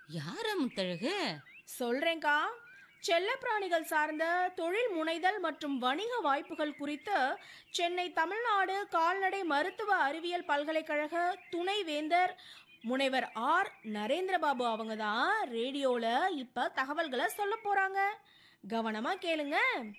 யார முத்தழகு சொல்றேன்க்கா செல்லப்பிராணிகள் சார்ந்த தொழில் முனைதல் மற்றும் வணிக வாய்ப்புகள் குறித்து சென்னை தமிழ்நாடு கால்நடை மருத்துவ அறிவியல் பல்கலைக்கழக துணைவேந்தர் முனைவர் ஆர் நரேந்திரபாபு அவங்க தான் ரேடியோல இப்ப தகவல்களை சொல்ல போறாங்க கவனமா கேளுங்க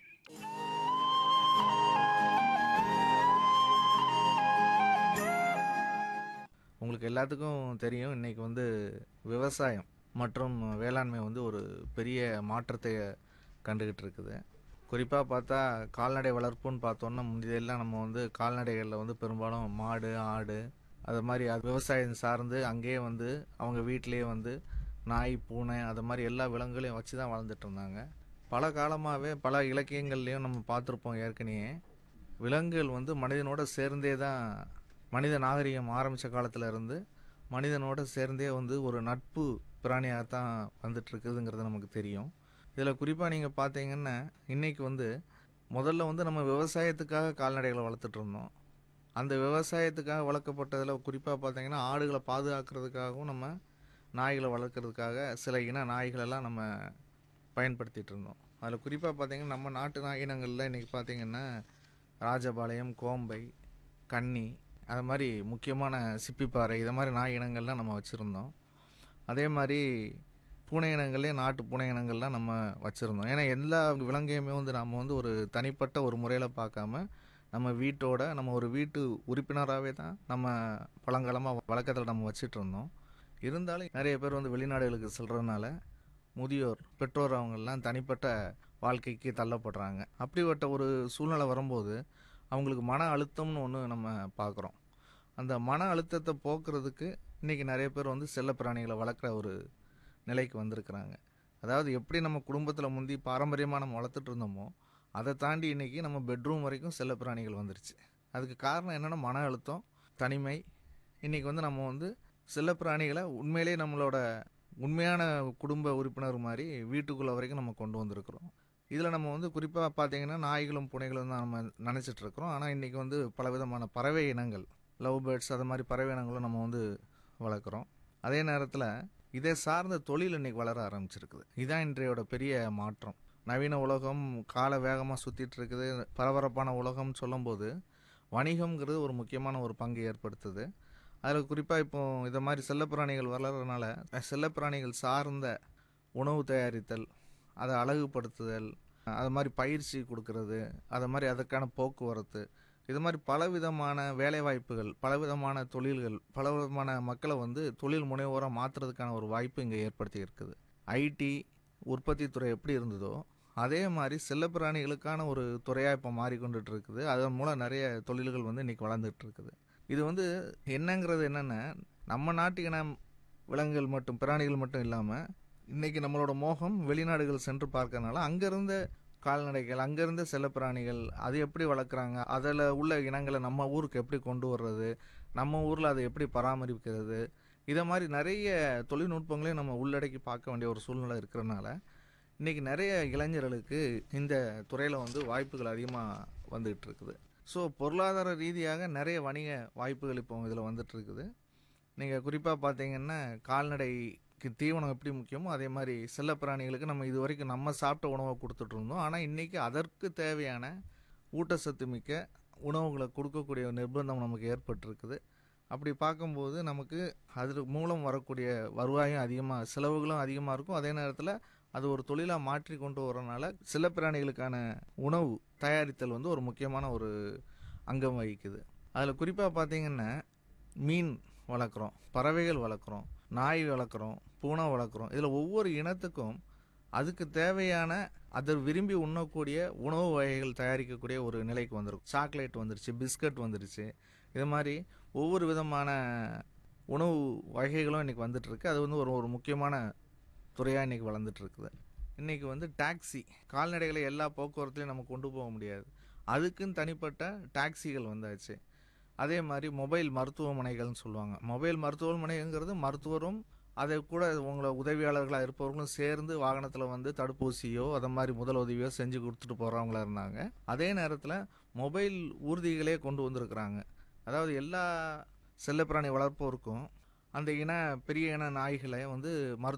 உங்களுக்கு எல்லாத்துக்கும் தெரியும் இன்னைக்கு வந்து விவசாயம் மற்றும் வேளாண்மை வந்து ஒரு பெரிய மாற்றத்தை கண்டுகிட்டு இருக்குது குறிப்பாக பார்த்தா கால்நடை வளர்ப்புன்னு பார்த்தோன்னா முந்தையெல்லாம் நம்ம வந்து கால்நடைகளில் வந்து பெரும்பாலும் மாடு ஆடு அது மாதிரி அது விவசாயம் சார்ந்து அங்கேயே வந்து அவங்க வீட்டிலேயே வந்து நாய் பூனை அது மாதிரி எல்லா விலங்குகளையும் வச்சு தான் வளர்ந்துட்டு இருந்தாங்க பல காலமாகவே பல இலக்கியங்கள்லையும் நம்ம பார்த்துருப்போம் ஏற்கனவே விலங்குகள் வந்து மனிதனோட சேர்ந்தே தான் மனித நாகரிகம் ஆரம்பித்த காலத்துல இருந்து மனிதனோட சேர்ந்தே வந்து ஒரு நட்பு பிராணியாக தான் வந்துட்டு இருக்குதுங்கிறது நமக்கு தெரியும் இதில் குறிப்பாக நீங்கள் பார்த்தீங்கன்னா இன்னைக்கு வந்து முதல்ல வந்து நம்ம விவசாயத்துக்காக கால்நடைகளை வளர்த்துட்டு இருந்தோம் அந்த விவசாயத்துக்காக வளர்க்கப்பட்டதில் குறிப்பாக பார்த்தீங்கன்னா ஆடுகளை பாதுகாக்கிறதுக்காகவும் நம்ம நாய்களை வளர்க்குறதுக்காக சில இன நாய்களெல்லாம் நம்ம பயன்படுத்திட்டு இருந்தோம் அதில் குறிப்பாக பார்த்தீங்கன்னா நம்ம நாட்டு நாய் இனங்களில் இன்றைக்கி பார்த்தீங்கன்னா ராஜபாளையம் கோம்பை கன்னி அது மாதிரி முக்கியமான சிப்பிப்பாறை இது மாதிரி நாய் இனங்கள்லாம் நம்ம வச்சுருந்தோம் அதே மாதிரி பூனை இனங்கள்லேயே நாட்டு பூனை இனங்கள்லாம் நம்ம வச்சுருந்தோம் ஏன்னா எல்லா விலங்கையுமே வந்து நம்ம வந்து ஒரு தனிப்பட்ட ஒரு முறையில் பார்க்காம நம்ம வீட்டோட நம்ம ஒரு வீட்டு உறுப்பினராகவே தான் நம்ம பழங்காலமாக வழக்கத்தில் நம்ம வச்சிட்டு இருந்தோம் இருந்தாலும் நிறைய பேர் வந்து வெளிநாடுகளுக்கு செல்றதுனால முதியோர் பெற்றோர் அவங்கெல்லாம் தனிப்பட்ட வாழ்க்கைக்கு தள்ளப்படுறாங்க அப்படிப்பட்ட ஒரு சூழ்நிலை வரும்போது அவங்களுக்கு மன அழுத்தம்னு ஒன்று நம்ம பார்க்குறோம் அந்த மன அழுத்தத்தை போக்குறதுக்கு இன்றைக்கி நிறைய பேர் வந்து செல்ல பிராணிகளை வளர்க்குற ஒரு நிலைக்கு வந்திருக்கிறாங்க அதாவது எப்படி நம்ம குடும்பத்தில் முந்தி பாரம்பரியமாக நம்ம வளர்த்துட்டு இருந்தோமோ அதை தாண்டி இன்றைக்கி நம்ம பெட்ரூம் வரைக்கும் செல்ல பிராணிகள் வந்துருச்சு அதுக்கு காரணம் என்னென்னா மன அழுத்தம் தனிமை இன்றைக்கி வந்து நம்ம வந்து செல்ல பிராணிகளை உண்மையிலே நம்மளோட உண்மையான குடும்ப உறுப்பினர் மாதிரி வீட்டுக்குள்ளே வரைக்கும் நம்ம கொண்டு வந்திருக்கிறோம் இதில் நம்ம வந்து குறிப்பாக பார்த்தீங்கன்னா நாய்களும் புனைகளும் தான் நம்ம நினச்சிட்டு இருக்கிறோம் ஆனால் இன்றைக்கி வந்து பலவிதமான பறவை இனங்கள் லவ் பேர்ட்ஸ் அது மாதிரி பறவை இனங்களும் நம்ம வந்து வளர்க்குறோம் அதே நேரத்தில் இதை சார்ந்த தொழில் இன்னைக்கு வளர ஆரம்பிச்சிருக்குது இதான் இன்றையோட பெரிய மாற்றம் நவீன உலகம் கால வேகமாக சுற்றிட்டு இருக்குது பரபரப்பான உலகம்னு சொல்லும்போது வணிகம்ங்கிறது ஒரு முக்கியமான ஒரு பங்கு ஏற்படுத்துது அதில் குறிப்பாக இப்போ இதை மாதிரி செல்லப்பிராணிகள் வளர்கிறதுனால செல்லப்பிராணிகள் சார்ந்த உணவு தயாரித்தல் அதை அழகுபடுத்துதல் அது மாதிரி பயிற்சி கொடுக்கறது அது மாதிரி அதற்கான போக்குவரத்து இது மாதிரி பலவிதமான வேலைவாய்ப்புகள் பலவிதமான தொழில்கள் பலவிதமான மக்களை வந்து தொழில் முனைவோராக மாற்றுறதுக்கான ஒரு வாய்ப்பு இங்கே ஏற்படுத்தி இருக்குது ஐடி உற்பத்தி துறை எப்படி இருந்ததோ அதே மாதிரி செல்லப்பிராணிகளுக்கான ஒரு துறையாக இப்போ மாறிக்கொண்டுட்டு இருக்குது அதன் மூலம் நிறைய தொழில்கள் வந்து இன்றைக்கி வளர்ந்துட்டு இருக்குது இது வந்து என்னங்கிறது என்னென்னா நம்ம நாட்டு இன விலங்குகள் மட்டும் பிராணிகள் மட்டும் இல்லாமல் இன்றைக்கி நம்மளோட மோகம் வெளிநாடுகள் சென்று பார்க்கறனால அங்கேருந்த கால்நடைகள் அங்கேருந்த செல்லப்பிராணிகள் அது எப்படி வளர்க்குறாங்க அதில் உள்ள இனங்களை நம்ம ஊருக்கு எப்படி கொண்டு வர்றது நம்ம ஊரில் அதை எப்படி பராமரிக்கிறது இதை மாதிரி நிறைய தொழில்நுட்பங்களையும் நம்ம உள்ளடக்கி பார்க்க வேண்டிய ஒரு சூழ்நிலை இருக்கிறனால இன்றைக்கி நிறைய இளைஞர்களுக்கு இந்த துறையில் வந்து வாய்ப்புகள் அதிகமாக வந்துகிட்டு இருக்குது ஸோ பொருளாதார ரீதியாக நிறைய வணிக வாய்ப்புகள் இப்போ இதில் வந்துட்டு இருக்குது நீங்கள் குறிப்பாக பார்த்தீங்கன்னா கால்நடைக்கு தீவனம் எப்படி முக்கியமோ அதே மாதிரி செல்லப்பிராணிகளுக்கு நம்ம இது வரைக்கும் நம்ம சாப்பிட்ட உணவை கொடுத்துட்டு இருந்தோம் ஆனால் இன்றைக்கி அதற்கு தேவையான ஊட்டச்சத்து மிக்க உணவுகளை கொடுக்கக்கூடிய நிர்பந்தம் நமக்கு ஏற்பட்டிருக்குது அப்படி பார்க்கும்போது நமக்கு அது மூலம் வரக்கூடிய வருவாயும் அதிகமாக செலவுகளும் அதிகமாக இருக்கும் அதே நேரத்தில் அது ஒரு தொழிலாக மாற்றி கொண்டு வரனால செல்லப்பிராணிகளுக்கான உணவு தயாரித்தல் வந்து ஒரு முக்கியமான ஒரு அங்கம் வகிக்குது அதில் குறிப்பாக பார்த்தீங்கன்னா மீன் வளர்க்குறோம் பறவைகள் வளர்க்குறோம் நாய் வளர்க்குறோம் பூனை வளர்க்குறோம் இதில் ஒவ்வொரு இனத்துக்கும் அதுக்கு தேவையான அதை விரும்பி உண்ணக்கூடிய உணவு வகைகள் தயாரிக்கக்கூடிய ஒரு நிலைக்கு வந்திருக்கும் சாக்லேட் வந்துருச்சு பிஸ்கட் வந்துருச்சு இது மாதிரி ஒவ்வொரு விதமான உணவு வகைகளும் இன்றைக்கி வந்துட்டுருக்கு அது வந்து ஒரு ஒரு முக்கியமான துறையாக இன்றைக்கி வளர்ந்துட்டு இருக்குது இன்றைக்கி வந்து டாக்ஸி கால்நடைகளை எல்லா போக்குவரத்துலையும் நம்ம கொண்டு போக முடியாது அதுக்குன்னு தனிப்பட்ட டாக்ஸிகள் வந்தாச்சு அதே மாதிரி மொபைல் மருத்துவமனைகள்னு சொல்லுவாங்க மொபைல் மருத்துவமனைங்கிறது மருத்துவரும் அதை கூட உங்களை உதவியாளர்களாக இருப்பவர்களும் சேர்ந்து வாகனத்தில் வந்து தடுப்பூசியோ அதை மாதிரி முதல் உதவியோ செஞ்சு கொடுத்துட்டு போகிறவங்களா இருந்தாங்க அதே நேரத்தில் மொபைல் ஊர்திகளே கொண்டு வந்திருக்கிறாங்க அதாவது எல்லா செல்லப்பிராணி வளர்ப்போருக்கும் அந்த இன பெரிய இன நாய்களை வந்து மருத்துவ